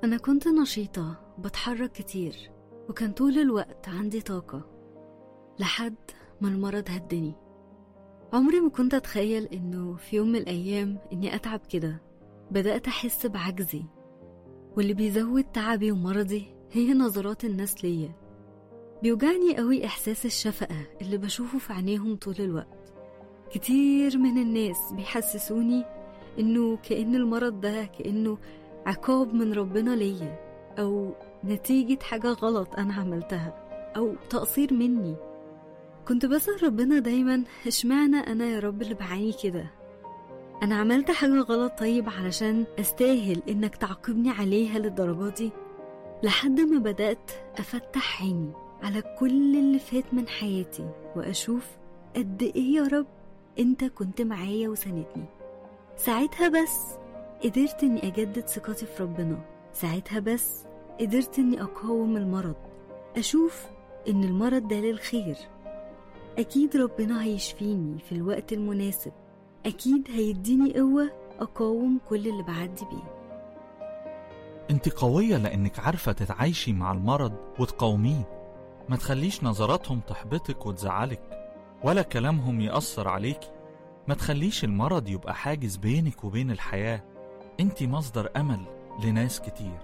أنا كنت نشيطة وبتحرك كتير وكان طول الوقت عندي طاقة لحد ما المرض هدني عمري ما كنت أتخيل إنه في يوم من الأيام إني أتعب كده بدأت أحس بعجزي واللي بيزود تعبي ومرضي هي نظرات الناس ليا بيوجعني قوي إحساس الشفقة اللي بشوفه في عينيهم طول الوقت كتير من الناس بيحسسوني إنه كأن المرض ده كأنه عقاب من ربنا ليا أو نتيجة حاجة غلط أنا عملتها أو تقصير مني كنت بسأل ربنا دايما اشمعنى أنا يا رب اللي بعاني كده أنا عملت حاجة غلط طيب علشان أستاهل إنك تعاقبني عليها للدرجة دي لحد ما بدأت أفتح عيني على كل اللي فات من حياتي وأشوف قد إيه يا رب أنت كنت معايا وساندني ساعتها بس قدرت إني أجدد ثقتي في ربنا ساعتها بس قدرت إني أقاوم المرض أشوف إن المرض ده للخير أكيد ربنا هيشفيني في الوقت المناسب أكيد هيديني قوة أقاوم كل اللي بعدي بيه انت قوية لانك عارفة تتعايشي مع المرض وتقاوميه ما تخليش نظراتهم تحبطك وتزعلك ولا كلامهم يأثر عليكي ما تخليش المرض يبقى حاجز بينك وبين الحياة انت مصدر أمل لناس كتير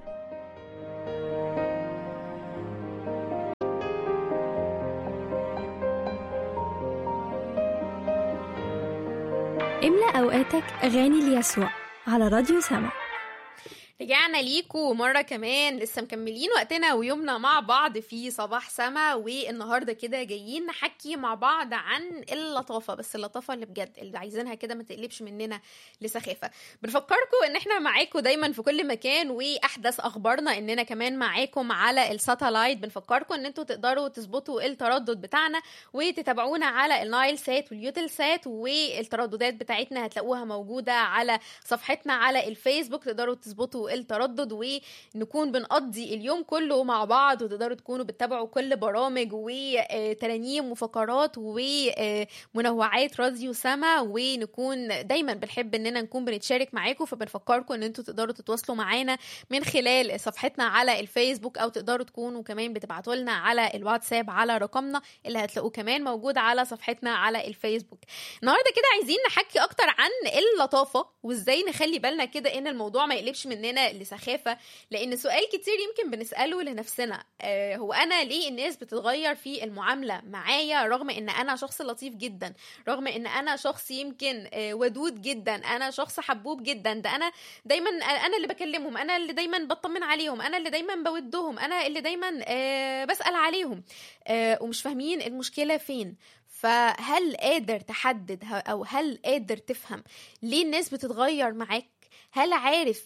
املأ أوقاتك أغاني ليسوع على راديو سما رجعنا ليكوا مرة كمان لسه مكملين وقتنا ويومنا مع بعض في صباح سما والنهاردة كده جايين نحكي مع بعض عن اللطافة بس اللطافة اللي بجد اللي عايزينها كده ما تقلبش مننا لسخافة بنفكركم ان احنا معاكم دايما في كل مكان واحدث اخبارنا اننا كمان معاكم على الساتلايت بنفكركم ان انتوا تقدروا تظبطوا التردد بتاعنا وتتابعونا على النايل سات واليوتل سات والترددات بتاعتنا هتلاقوها موجودة على صفحتنا على الفيسبوك تقدروا تظبطوا التردد ونكون بنقضي اليوم كله مع بعض وتقدروا تكونوا بتتابعوا كل برامج وترانيم وفقرات ومنوعات راديو سما ونكون دايما بنحب اننا نكون بنتشارك معاكم فبنفكركم ان انتوا تقدروا تتواصلوا معانا من خلال صفحتنا على الفيسبوك او تقدروا تكونوا كمان بتبعتوا لنا على الواتساب على رقمنا اللي هتلاقوه كمان موجود على صفحتنا على الفيسبوك النهارده كده عايزين نحكي اكتر عن اللطافه وازاي نخلي بالنا كده ان الموضوع ما يقلبش مننا لسخافه لان سؤال كتير يمكن بنساله لنفسنا آه هو انا ليه الناس بتتغير في المعامله معايا رغم ان انا شخص لطيف جدا رغم ان انا شخص يمكن آه ودود جدا انا شخص حبوب جدا ده انا دايما انا اللي بكلمهم انا اللي دايما بطمن عليهم انا اللي دايما بودهم انا اللي دايما آه بسال عليهم آه ومش فاهمين المشكله فين فهل قادر تحدد او هل قادر تفهم ليه الناس بتتغير معاك هل عارف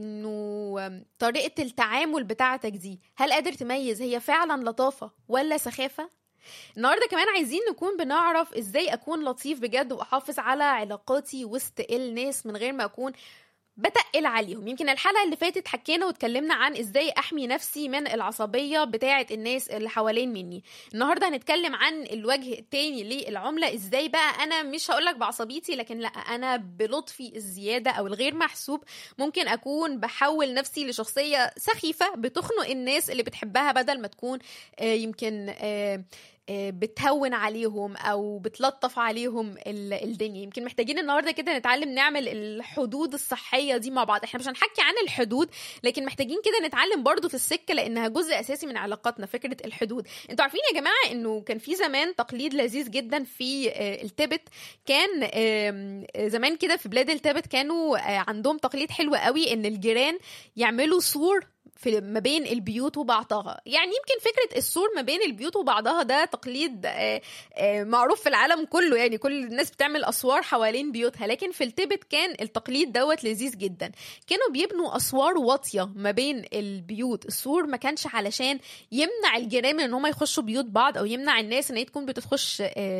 انه طريقه التعامل بتاعتك دي هل قادر تميز هي فعلا لطافه ولا سخافه النهارده كمان عايزين نكون بنعرف ازاي اكون لطيف بجد واحافظ على علاقاتي وسط الناس من غير ما اكون بتقل عليهم يمكن الحلقه اللي فاتت حكينا واتكلمنا عن ازاي احمي نفسي من العصبيه بتاعه الناس اللي حوالين مني النهارده هنتكلم عن الوجه التاني للعمله ازاي بقى انا مش هقولك بعصبيتي لكن لا انا بلطفي الزياده او الغير محسوب ممكن اكون بحول نفسي لشخصيه سخيفه بتخنق الناس اللي بتحبها بدل ما تكون آه يمكن آه بتهون عليهم او بتلطف عليهم الدنيا يمكن محتاجين النهارده كده نتعلم نعمل الحدود الصحيه دي مع بعض احنا مش هنحكي عن الحدود لكن محتاجين كده نتعلم برضو في السكه لانها جزء اساسي من علاقاتنا فكره الحدود انتوا عارفين يا جماعه انه كان في زمان تقليد لذيذ جدا في التبت كان زمان كده في بلاد التبت كانوا عندهم تقليد حلو قوي ان الجيران يعملوا سور في ما بين البيوت وبعضها يعني يمكن فكره السور ما بين البيوت وبعضها ده تقليد معروف في العالم كله يعني كل الناس بتعمل اسوار حوالين بيوتها لكن في التبت كان التقليد دوت لذيذ جدا كانوا بيبنوا اسوار واطيه ما بين البيوت السور ما كانش علشان يمنع الجيران من ان هم يخشوا بيوت بعض او يمنع الناس ان هي تكون بتخش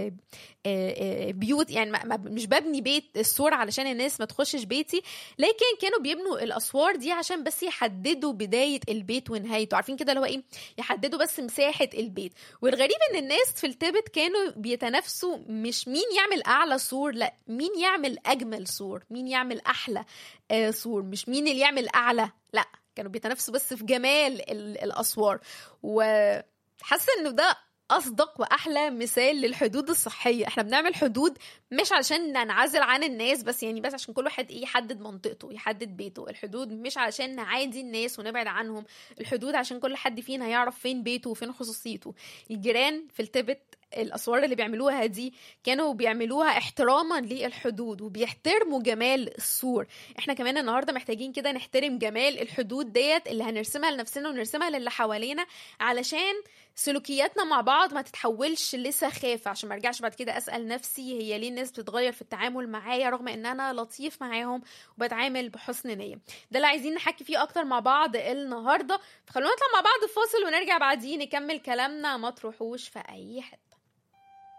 بيوت يعني مش ببني بيت السور علشان الناس ما تخشش بيتي لكن كانوا بيبنوا الاسوار دي عشان بس يحددوا بدايه البيت ونهايته عارفين كده اللي هو ايه يحددوا بس مساحه البيت والغريب ان الناس في التبت كانوا بيتنافسوا مش مين يعمل اعلى سور لا مين يعمل اجمل سور مين يعمل احلى سور مش مين اللي يعمل اعلى لا كانوا بيتنافسوا بس في جمال ال- الاسوار وحاسه انه ده اصدق واحلى مثال للحدود الصحيه احنا بنعمل حدود مش علشان ننعزل عن الناس بس يعني بس عشان كل واحد ايه يحدد منطقته يحدد بيته الحدود مش علشان نعادي الناس ونبعد عنهم الحدود عشان كل حد فينا يعرف فين بيته وفين خصوصيته الجيران في التبت الاسوار اللي بيعملوها دي كانوا بيعملوها احتراما للحدود وبيحترموا جمال السور احنا كمان النهارده محتاجين كده نحترم جمال الحدود ديت اللي هنرسمها لنفسنا ونرسمها للي حوالينا علشان سلوكياتنا مع بعض ما تتحولش لسخافة عشان ما ارجعش بعد كده اسال نفسي هي ليه الناس بتتغير في التعامل معايا رغم ان انا لطيف معاهم وبتعامل بحسن نية ده اللي عايزين نحكي فيه اكتر مع بعض النهارده فخلونا نطلع مع بعض فاصل ونرجع بعدين نكمل كلامنا ما تروحوش في اي حته